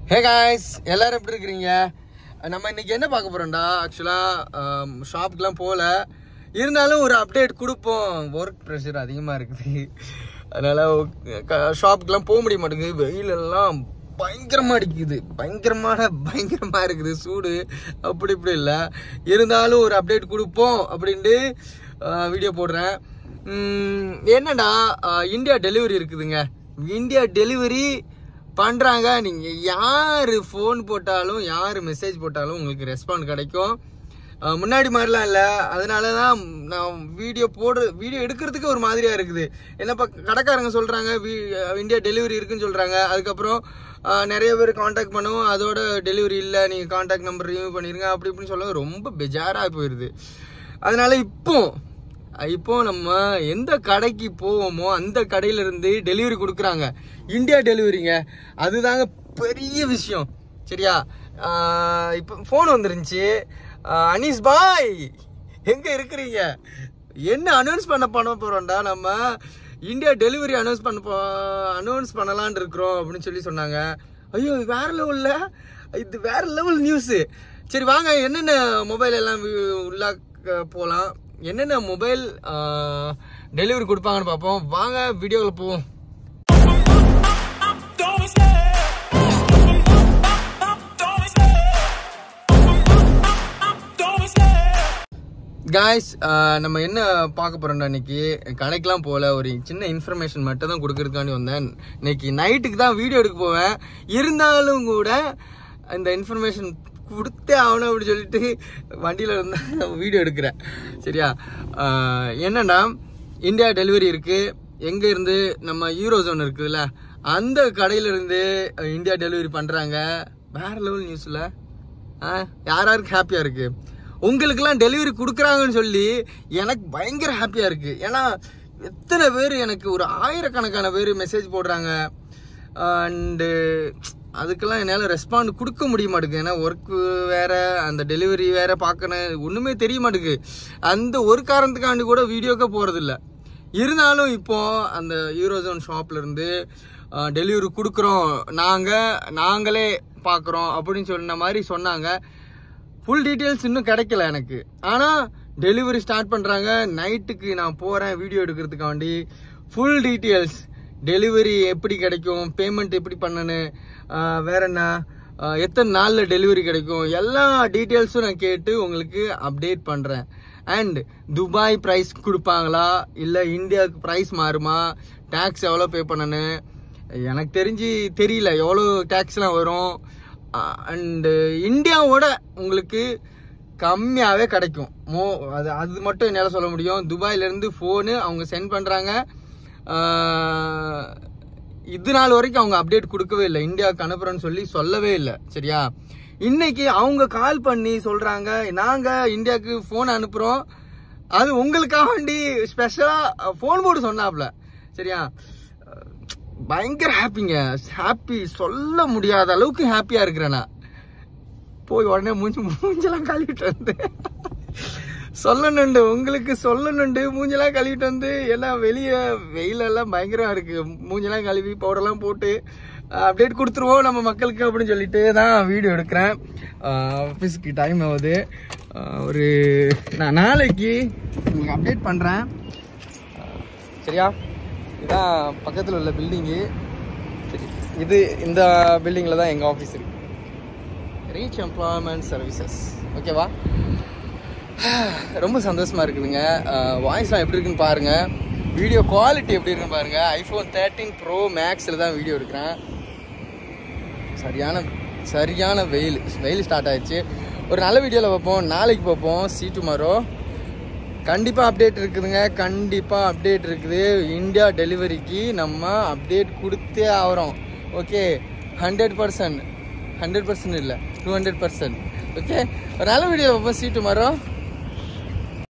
Hey guys எல்லாரும் எப்படி இருக்கிறீங்க நம்ம இன்னைக்கு என்ன பார்க்க போறோம்டா ஆக்சுவலாக ஷாப்புக்கெலாம் போகல இருந்தாலும் ஒரு அப்டேட் கொடுப்போம் ஒர்க் ப்ரெஷர் அதிகமாக இருக்குது அதனால ஷாப்புக்கெலாம் போக முடிய மாட்டேங்குது வெயிலெல்லாம் பயங்கரமாக அடிக்குது பயங்கரமான பயங்கரமாக இருக்குது சூடு அப்படி இப்படி இல்லை இருந்தாலும் ஒரு அப்டேட் கொடுப்போம் அப்படின்ட்டு வீடியோ போடுறேன் உம், என்னடா அஹ், இந்தியா டெலிவரி இருக்குதுங்க இந்தியா டெலிவரி பண்றாங்க நீங்க யாரு ஃபோன் போட்டாலும் யாரு மெசேஜ் போட்டாலும் உங்களுக்கு ரெஸ்பாண்ட் கிடைக்கும் அஹ் முன்னாடி மாதிரிலாம் இல்லை அதனால தான் நான் வீடியோ போடுற வீடியோ எடுக்கிறதுக்கு ஒரு மாதிரியா இருக்குது என்னப்பா கடைக்காரங்க சொல்றாங்க வீ- இந்தியா டெலிவரி இருக்குன்னு சொல்றாங்க அதுக்கப்புறம் அஹ், நிறைய பேர் காண்டாக்ட் பண்ணுவோம் அதோட டெலிவரி இல்லை நீங்க காண்டாக்ட் நம்பர் ரிமூவ் பண்ணிருங்க அப்படி இப்படின்னு சொல்ல ரொம்ப பெஜாரா போயிருது அதனால இப்போ இப்போ நம்ம எந்த கடைக்கு போவோமோ அந்த கடையில இருந்து டெலிவரி கொடுக்குறாங்க இந்தியா டெலிவரிங்க அதுதாங்க பெரிய விஷயம் சரியா ஆஹ் இப்போ ஃபோன் வந்துருந்துச்சு ஆஹ் அனீஸ் பாய் எங்க இருக்கிறீங்க என்ன அனௌன்ஸ் பண்ண பண்ண போறோம்டா நம்ம இந்தியா டெலிவரி அனௌன்ஸ் பண்ண போ அனௌன்ஸ் பண்ணலான் இருக்கிறோம் அப்படின்னு சொல்லி சொன்னாங்க ஐயோ இது வேற லெவல்ல இது வேற லெவல் நியூஸ் சரி வாங்க என்னென்ன மொபைல் எல்லாம் வி- உள்ள க- போலாம் என்னென்ன மொபைல் டெலிவரி கொடுப்பாங்கன்னு பார்ப்போம் வாங்க வீடியோவில் போவோம் Don't stay. Don't stay. Don't stay. Guys நம்ம என்ன பார்க்க போறோம்டா இன்னைக்கு கடைக்கெல்லாம் போகல ஒரு சின்ன இன்ஃபர்மேஷன் மட்டும் தான் கொடுக்கறதுக்காண்டி வந்தேன் இன்னைக்கு நைட்டுக்கு தான் வீடியோ எடுக்க போவேன் இருந்தாலும் கூட இந்த இன்ஃபர்மேஷன் கொடுத்தே ஆகணும் அப்படின்னு சொல்லிட்டு வண்டியில் இருந்தா வீடியோ எடுக்கிறேன் சரியா ஆஹ் என்னன்னா இந்தியா டெலிவரி இருக்கு எங்க இருந்து நம்ம யூரோ ஜோன் இருக்குதுல்ல அந்த கடையில இருந்து அஹ், இந்தியா டெலிவரி பண்றாங்க வேற லெவல் நியூஸ்ல ஆ, யார் யாருக்கு ஹாப்பியா இருக்கு உங்களுக்கெல்லாம் டெலிவரி கொடுக்குறாங்கன்னு சொல்லி எனக்கு பயங்கர ஹாப்பியா இருக்கு ஏன்னா எத்தனை பேர் எனக்கு ஒரு ஆயிரக்கணக்கான பேர் மெசேஜ் போடுறாங்க அண்டு அதுக்கெல்லாம் என்னால் ரெஸ்பாண்ட் கொடுக்க முடிய மாட்டேங்குது ஏன்னா ஒர்க்கு வேற அந்த டெலிவரி வேற பார்க்கணும் ஒன்றுமே தெரிய மாட்டேங்குது அந்த ஒரு காரணத்துக்காண்டி கூட வீடியோக்கே போகிறதில்ல இருந்தாலும் இப்போ அந்த யூரோசோன் ஷாப்ல இருந்து டெலிவரி கொடுக்குறோம் நாங்கள் நாங்களே பார்க்குறோம் அப்படின்னு சொன்ன மாதிரி சொன்னாங்க ஃபுல் டீட்டெயில்ஸ் இன்னும் கிடைக்கல எனக்கு ஆனால் டெலிவரி ஸ்டார்ட் பண்ணுறாங்க நைட்டுக்கு நான் போகிறேன் வீடியோ எடுக்கிறதுக்காண்டி ஃபுல் டீட்டெயில்ஸ் டெலிவரி எப்படி கிடைக்கும் பேமெண்ட் எப்படி பண்ணணும் ஆஹ் வேற என்ன ஆஹ் எத்தனை நாளில் டெலிவரி கிடைக்கும் எல்லா டீட்டெயில்ஸும் நான் கேட்டு உங்களுக்கு அப்டேட் பண்ணுறேன் அண்ட் துபாய் ப்ரைஸ் கொடுப்பாங்களா இல்லை இந்தியாவுக்கு ப்ரைஸ் மாறுமா டேக்ஸ் எவ்வளோ பே பண்ணணும் எனக்கு தெரிஞ்சு தெரியல எவ்வளோ டேக்ஸ்லாம் வரும் அண்டு இந்தியாவோட உங்களுக்கு கம்மியாகவே கிடைக்கும் மோ அது அது மட்டும் என்னால் சொல்ல முடியும் துபாயிலேருந்து ஃபோனு அவங்க சென்ட் பண்ணுறாங்க இது நாள் வரைக்கும் அவங்க அப்டேட் கொடுக்கவே இல்லை இந்தியாவுக்கு அனுப்புறேன்னு சொல்லி சொல்லவே இல்லை சரியா இன்னைக்கு அவங்க கால் பண்ணி சொல்றாங்க நாங்க இந்தியாவுக்கு ஃபோன் அனுப்புறோம் அது உங்களுக்காக வேண்டி ஸ்பெஷலா ஃபோன் போட்டு சொன்னாப்ல சரியா பயங்கர ஹாப்பிங்க ஹாப்பி சொல்ல முடியாத அளவுக்கு ஹாப்பியா இருக்கிறேன் நான் போய் உடனே மூஞ்சி மூஞ்செல்லாம் கழுவிட்டு வந்து சொல்லணுண்டு உங்களுக்கு சொல்லணுண்டு மூஞ்செல்லாம் கழுவிட்டு வந்து எல்லாம் வெளியே வெயிலெல்லாம் பயங்கரமா இருக்கு மூஞ்செல்லாம் கழுவி பவுடர்லாம் போட்டு அப்டேட் கொடுத்துருவோம் நம்ம மக்களுக்கு அப்படின்னு சொல்லிட்டு தான் வீடியோ எடுக்கிறேன் ஆஃபீஸ்க்கு டைம் ஆகுது ஆஹ் ஒரு நான் நாளைக்கு உங்களுக்கு அப்டேட் பண்ணுறேன் சரியா இதான் பக்கத்தில் உள்ள பில்டிங்கு சரி இது இந்த பில்டிங்கில் தான் எங்கள் ஆஃபீஸ் இருக்கு ரீச் எம்ப்ளாய்மெண்ட் சர்வீசஸ் ஓகேவா ரொம்ப சந்தோஷமா இருக்குதுங்க வாய்ஸ்லாம் எப்படி இருக்குன்னு பாருங்க வீடியோ குவாலிட்டி எப்படி இருக்குன்னு பாருங்க ஐஃபோன் தேர்ட்டீன் ப்ரோ மேக்ஸில் தான் வீடியோ எடுக்கிறேன் சரியான சரியான வெயில் வெயில் ஸ்டார்ட் ஆயிடுச்சு ஒரு நல்ல வீடியோவில் பார்ப்போம் நாளைக்கு பார்ப்போம் சி டுமாரோ கண்டிப்பாக அப்டேட் இருக்குதுங்க கண்டிப்பாக அப்டேட் இருக்குது இந்தியா டெலிவரிக்கு நம்ம அப்டேட் கொடுத்தே ஆகிறோம் okay hundred percent hundred percent இல்லை டூ ஹண்ட்ரட் பர்சன்ட் ஓகே ஒரு நல்ல வீடியோ பார்ப்போம் சி டுமாரோ